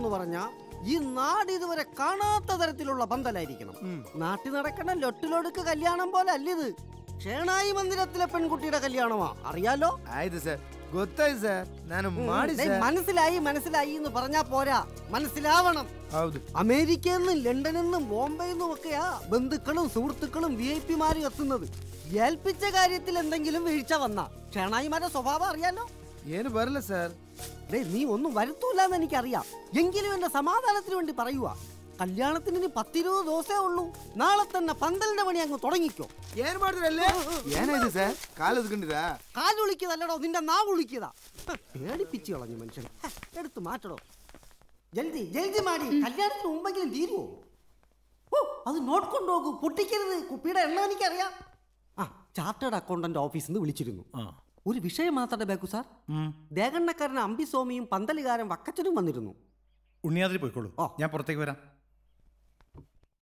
പറഞ്ഞാ ഈ നാട് ഇതുവരെ കാണാത്ത തരത്തിലുള്ള പന്തലായിരിക്കണം നാട്ടിൽ നടക്കണ ലൊട്ടിലൊടുക്ക് കല്യാണം പോലെ അല്ലിത് ഷേണായി മന്ദിരത്തിലെ പെൺകുട്ടിയുടെ കല്യാണമാ അറിയാലോ ಆಯ್ತು ಸರ್ ಗೊತ್ತಾಯ್ತು ಸರ್ ನಾನು ಮಾಡಿ ദേ, ಸರ್ മനസ്സിലായി മനസ്സിലായി എന്ന് പറഞ്ഞാ പോരാ മനസ്സിലാവണം ಹೌದು അമേരിക്കയിൽ നിന്നും ലണ്ടനിൽ നിന്നും ബോംബെയിൽ നിന്നും ഒക്കെയാ ബന്ധുക്കളും സുഹൃത്തുക്കളും വി ഐ പിമാരും എത്തുന്നത് ഏൽപ്പിച്ച കാര്യത്തിൽ എന്തെങ്കിലും വീഴ്ച വന്ന ക്ഷണായിമാരുടെ സ്വഭാവം അറിയാലോ ಏನು ಬರಲ್ಲ ಸರ್ ഡേ നീ ഒന്നും വരുത്തൂല എന്ന് എനിക്കറിയാം എങ്കിലും എന്റെ സമാധാനത്തിന് വേണ്ടി പറയുക കല്യാണത്തിന് ഇനി പത്തിരുപത് ദിവസമേ ഉള്ളൂ നാളെ തന്നെ പന്തലിന്റെ പണി അങ്ങ് തുടങ്ങിക്കോ ಏನ್ ಮಾಡಿದ್ರಲ್ಲಿ ಏನಾಯ್ತು ಸರ್ ಕಾಲು ಉದ್ಕೊಂಡಿರಾ കാലുളിക്കതല്ലടോ നിന്റെ നാ വിളിക്കതാ പേടിപ്പിച്ച് കളഞ്ഞു മനുഷ്യൻ ഹ, എടുത്ത് മാറ്റടോ ജൽദി ജൽദി മാടി കല്യാണത്തിന് മുമ്പെങ്കിലും തീരുവോ ഓ അത് നോട്ട് കൊണ്ടുപോകൂ പൊട്ടിക്കരുത് കുപ്പിയുടെ എണ്ണം എനിക്കറിയാം ആ ചാർട്ടേഡ് അക്കൗണ്ടന്റ് ഓഫീസിൽ നിന്ന് വിളിച്ചിരുന്നു ഒരു വിഷയം മാത്രമേ ബേക്കു സാർ ദേഗണ്ണക്കാരൻ അമ്പി സ്വാമിയും പന്തലുകാരൻ വക്കച്ചനും വന്നിരുന്നു ഉണ്ണിയാതിരി പോയിക്കോളൂ ഓ. ഞാൻ പുറത്തേക്ക് വരാം